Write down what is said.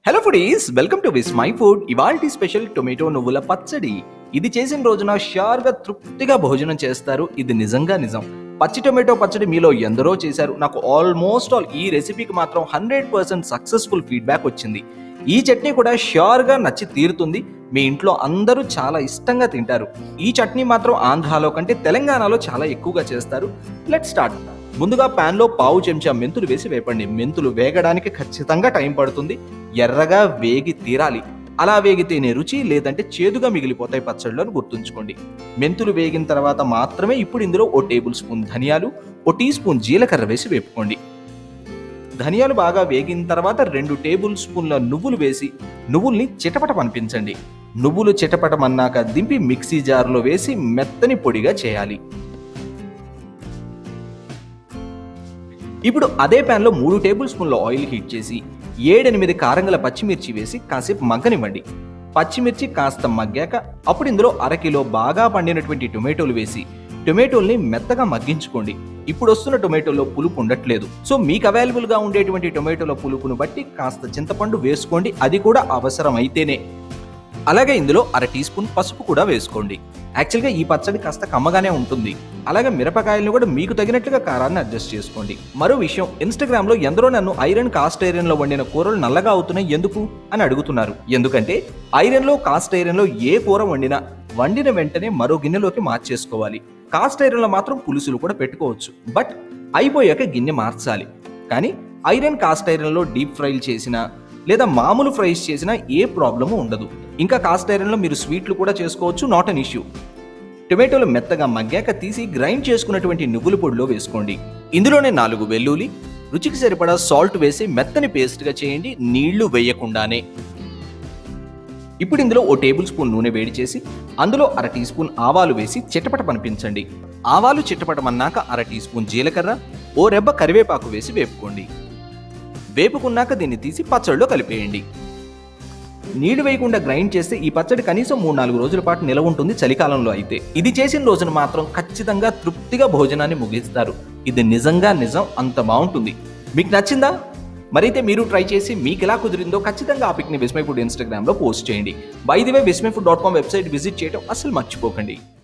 hello foodies welcome to Vismai food ఇవాల్టి special tomato నువ్వుల పచ్చడి ఇది చేసిన రోజున షార్గా తృప్తిగా భోజనం చేస్తారు ఇది నిజంగా నిజం పచ్చి టొమాటో పచ్చడి మీలో ఎందరో చేశారు నాకు ఆల్మోస్ట్ ఆల్ ఈ రెసిపీకి మాత్రం హండ్రెడ్ పర్సెంట్ సక్సెస్ఫుల్ ఫీడ్బ్యాక్ వచ్చింది ఈ చట్నీ కూడా ష్యూర్గా నచ్చి తీరుతుంది మీ ఇంట్లో అందరూ చాలా ఇష్టంగా తింటారు ఈ చట్నీ మాత్రం ఆంధ్రాలో కంటే తెలంగాణలో చాలా ఎక్కువగా చేస్తారు లెట్ స్టార్ట్ ముందుగా pan లో పావు చెంచా మెంతులు వేసి వేపండి మెంతులు వేగడానికి ఖచ్చితంగా టైం పడుతుంది ఎర్రగా వేగి తీరాలి అలా వేగితేనే రుచి లేదంటే చేదుగా మిగిలిపోతాయి పచ్చడిలో అని గుర్తుంచుకోండి మెంతులు వేగిన తర్వాత మాత్రమే ఇప్పుడు ఇందులో ఓ టేబుల్ స్పూన్ ధనియాలు ఓ టీ స్పూన్ జీలకర్ర వేసి వేపుకోండి ధనియాలు బాగా వేగిన తర్వాత రెండు టేబుల్ స్పూన్ల నువ్వులు వేసి నువ్వుల్ని చిటపట పంపించండి నువ్వులు చిటపటమన్నాక దింపి మిక్సీ జార్లో వేసి మెత్తని పొడిగా చేయాలి ఇప్పుడు అదే ప్యాన్లో మూడు టేబుల్ స్పూన్ల ఆయిల్ హీట్ చేసి ఏడెనిమిది కారంగల పచ్చిమిర్చి వేసి కాసేపు మగ్గనివ్వండి పచ్చిమిర్చి కాస్త మగ్గాక అప్పుడు ఇందులో అరకిలో బాగా పండినటువంటి టొమాటోలు వేసి టొమాటోల్ని మెత్తగా మగ్గించుకోండి ఇప్పుడు వస్తున్న టొమాటోలో పులుపు ఉండట్లేదు సో మీకు అవైలబుల్ గా ఉండేటువంటి టొమాటోల పులుపును బట్టి కాస్త చింతపండు వేసుకోండి అది కూడా అవసరం అయితేనే అలాగే ఇందులో అర టీ స్పూన్ పసుపు కూడా వేసుకోండి యాక్చువల్గా ఈ పచ్చడి కాస్త కమ్మగానే ఉంటుంది అలాగే మిరపకాయలను కూడా మీకు తగినట్లుగా కారాన్ని అడ్జస్ట్ చేసుకోండి మరో విషయం ఇన్స్టాగ్రామ్ లో ఎందరో నన్ను ఐరన్ కాస్ట్ ఐరన్ లో వండిన కూరలు నల్లగా అవుతున్నాయి ఎందుకు అని అడుగుతున్నారు ఎందుకంటే ఐరన్ లో కాస్ట్ ఐరన్ లో ఏ కూర వండినా వండిన వెంటనే మరో గిన్నెలోకి మార్చేసుకోవాలి కాస్ట్ ఐరన్ లో మాత్రం పులుసులు కూడా పెట్టుకోవచ్చు బట్ అయిపోయాక గిన్నె మార్చాలి కానీ ఐరన్ కాస్ట్ ఐరన్ లో డీప్ ఫ్రైలు చేసినా లేదా మామూలు ఫ్రైస్ చేసినా ఏ ప్రాబ్లము ఉండదు ఇంకా కాస్ట్ ఐరన్లో మీరు స్వీట్లు కూడా చేసుకోవచ్చు నాట్ అన్ ఇష్యూ టొమాటోలు మెత్తగా మగ్గాక తీసి గ్రైండ్ చేసుకున్నటువంటి నువ్వుల పొడిలో వేసుకోండి ఇందులోనే నాలుగు వెల్లుల్లి రుచికి సరిపడా సాల్ట్ వేసి మెత్తని పేస్ట్గా చేయండి నీళ్లు వేయకుండానే ఇప్పుడు ఇందులో ఓ టేబుల్ స్పూన్ నూనె వేడి చేసి అందులో అర టీ స్పూన్ ఆవాలు వేసి చిట్టపట పనిపించండి ఆవాలు చిట్టపటమన్నాక అర టీ స్పూన్ జీలకర్ర ఓ రెబ్బ కరివేపాకు వేసి వేపుకోండి వేపుకున్నాక దీన్ని తీసి పచ్చడిలో కలిపేయండి నీళ్లు వేయకుండా గ్రైండ్ చేస్తే ఈ పచ్చడి కనీసం మూడు నాలుగు రోజుల పాటు నిలవ ఉంటుంది చలికాలంలో అయితే ఇది చేసిన రోజున మాత్రం ఖచ్చితంగా తృప్తిగా భోజనాన్ని ముగిస్తారు ఇది నిజంగా నిజం అంత బాగుంటుంది మీకు నచ్చిందా మరైతే మీరు ట్రై చేసి మీకు ఎలా కుదిరిందో ఖచ్చితంగా ఆ పిక్ని విస్మై ఫుడ్ ఇన్స్టాగ్రామ్లో పోస్ట్ చేయండి by the way Vismai food dot com website visit చేయడం అసలు మర్చిపోకండి